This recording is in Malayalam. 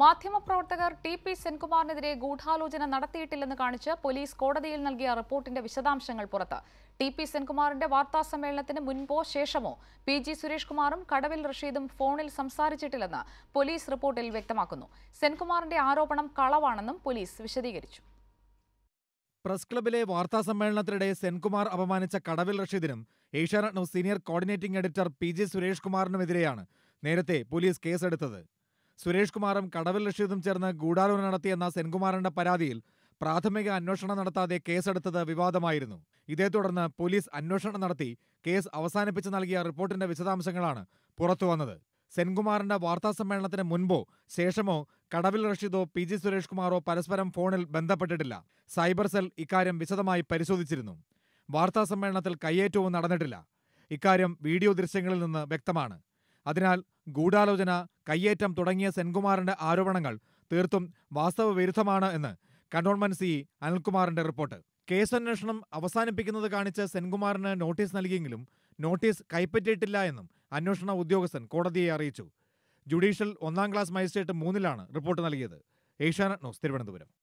മാധ്യമപ്രവർത്തകർ ടി പി സെൻകുമാറിനെതിരെ ഗൂഢാലോചന നടത്തിയിട്ടില്ലെന്ന് കാണിച്ച് പോലീസ് കോടതിയിൽ നൽകിയ റിപ്പോർട്ടിന്റെ വിശദാംശങ്ങൾ പുറത്ത് ടി പി സെൻകുമാറിന്റെ വാർത്താ സമ്മേളനത്തിന് മുൻപോ ശേഷമോ പി ജി സുരേഷ് കുമാറും കടവിൽ റഷീദും ഫോണിൽ സംസാരിച്ചിട്ടില്ലെന്ന് പോലീസ് റിപ്പോർട്ടിൽ വ്യക്തമാക്കുന്നു സെൻകുമാറിന്റെ ആരോപണം കളവാണെന്നും പോലീസ് വിശദീകരിച്ചു പ്രസ് ക്ലബിലെ വാർത്താ സമ്മേളനത്തിനിടെ സെൻകുമാർ അപമാനിച്ച കടവിൽ റഷീദിനും Asianet news senior coordinating editor P G Suresh കുമാറിനുമെതിരെയാണ് നേരത്തെ പോലീസ് കേസെടുത്തത് സുരേഷ് കുമാറും കടവിൽ റഷീദും ചേർന്ന് ഗൂഢാലോചന നടത്തിയെന്ന സെൻകുമാറിന്റെ പരാതിയിൽ പ്രാഥമിക അന്വേഷണം നടത്താതെ കേസെടുത്തത് വിവാദമായിരുന്നു ഇതേ തുടർന്ന് പോലീസ് അന്വേഷണം നടത്തി കേസ് അവസാനിപ്പിച്ച് നൽകിയ റിപ്പോർട്ടിന്റെ വിശദാംശങ്ങളാണ് പുറത്തുവന്നത് സെൻകുമാറിന്റെ വാർത്താ സമ്മേളനത്തിന് മുൻപോ ശേഷമോ കടവിൽ റഷീദോ പി ജി സുരേഷ് കുമാറോ പരസ്പരം ഫോണിൽ ബന്ധപ്പെട്ടിട്ടില്ല സൈബർ സെൽ ഇക്കാര്യം വിശദമായി പരിശോധിച്ചിരുന്നു വാർത്താ സമ്മേളനത്തിൽ കയ്യേറ്റവും നടന്നിട്ടില്ല ഇക്കാര്യം വീഡിയോ ദൃശ്യങ്ങളിൽ നിന്ന് വ്യക്തമാണ് അതിനാൽ ഗൂഢാലോചന കയ്യേറ്റം തുടങ്ങിയ സെൻകുമാറിന്റെ ആരോപണങ്ങൾ തീർത്തും വാസ്തവ വിരുദ്ധമാണ് എന്ന് കണ്ടോൺമെന്റ് സി അനിൽകുമാറിന്റെ റിപ്പോർട്ട് കേസന്വേഷണം അവസാനിപ്പിക്കുന്നത് കാണിച്ച് സെൻകുമാറിന് നോട്ടീസ് നൽകിയെങ്കിലും നോട്ടീസ് കൈപ്പറ്റിയിട്ടില്ല എന്നും അന്വേഷണ ഉദ്യോഗസ്ഥൻ കോടതിയെ അറിയിച്ചു ജുഡീഷ്യൽ ഒന്നാം ക്ലാസ് മജിസ്ട്രേറ്റ് മൂന്നിലാണ് റിപ്പോർട്ട് നൽകിയത് ഏഷ്യാനെറ്റ് ന്യൂസ് തിരുവനന്തപുരം